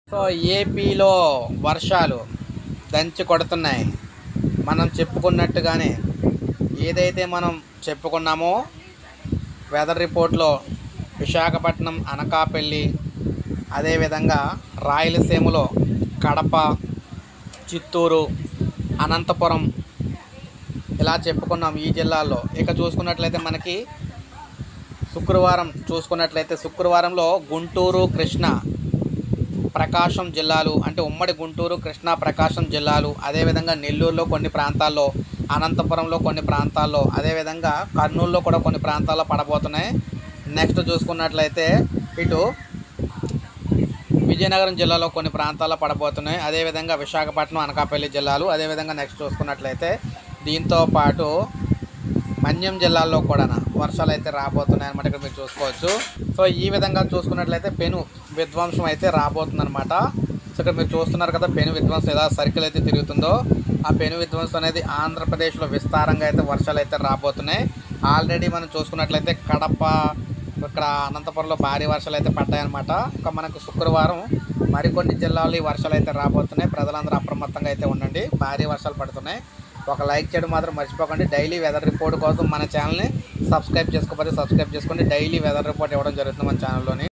so ఏపీలో వర్షాలు దంచి కొడుతున్నాయి మనం చెప్పుకున్నట్టుగానే ఏదైతే మనం చెప్పుకున్నామో వెదర్ రిపోర్ట్లో విశాఖపట్నం అనకాపల్లి అదేవిధంగా రాయలసీమలో కడప చిత్తూరు అనంతపురం ఇలా చెప్పుకున్నాం ఈ జిల్లాల్లో ఇక చూసుకున్నట్లయితే మనకి శుక్రవారం చూసుకున్నట్లయితే శుక్రవారంలో గుంటూరు కృష్ణా ప్రకాశం జిల్లాలు అంటే ఉమ్మడి గుంటూరు కృష్ణా ప్రకాశం జిల్లాలు అదేవిధంగా నెల్లూరులో కొన్ని ప్రాంతాల్లో అనంతపురంలో కొన్ని ప్రాంతాల్లో అదేవిధంగా కర్నూలులో కూడా కొన్ని ప్రాంతాల్లో పడబోతున్నాయి నెక్స్ట్ చూసుకున్నట్లయితే ఇటు విజయనగరం జిల్లాలో కొన్ని ప్రాంతాల్లో పడబోతున్నాయి అదేవిధంగా విశాఖపట్నం అనకాపల్లి జిల్లాలు అదేవిధంగా నెక్స్ట్ చూసుకున్నట్లయితే దీంతో పాటు మన్యం జిల్లాల్లో కూడా వర్షాలు అయితే రాబోతున్నాయి అనమాట ఇక్కడ మీరు చూసుకోవచ్చు సో ఈ విధంగా చూసుకున్నట్లయితే పెను విధ్వంసం అయితే రాబోతుంది అనమాట సో ఇక్కడ మీరు చూస్తున్నారు కదా పెను విధ్వంసం ఎలా సర్కిల్ అయితే తిరుగుతుందో ఆ పెను విధ్వంసం అనేది ఆంధ్రప్రదేశ్లో విస్తారంగా అయితే వర్షాలు అయితే రాబోతున్నాయి ఆల్రెడీ మనం చూసుకున్నట్లయితే కడప ఇక్కడ అనంతపురంలో భారీ వర్షాలు అయితే పడ్డాయన్నమాట ఇంకా మనకు శుక్రవారం మరికొన్ని జిల్లాల్లో ఈ వర్షాలు అయితే రాబోతున్నాయి ప్రజలందరూ అప్రమత్తంగా అయితే ఉండండి భారీ వర్షాలు పడుతున్నాయి ఒక లైక్ చేయడం మాత్రం మర్చిపోకండి డైలీ వెదర్ రిపోర్ట్ కోసం మన ఛానల్ని సబ్స్క్రైబ్ చేసుకోకపోతే సబ్స్క్రైబ్ చేసుకోండి డైలీ వెదర్ రిపోర్ట్ ఇవ్వడం జరుగుతుంది మన ఛానల్లోని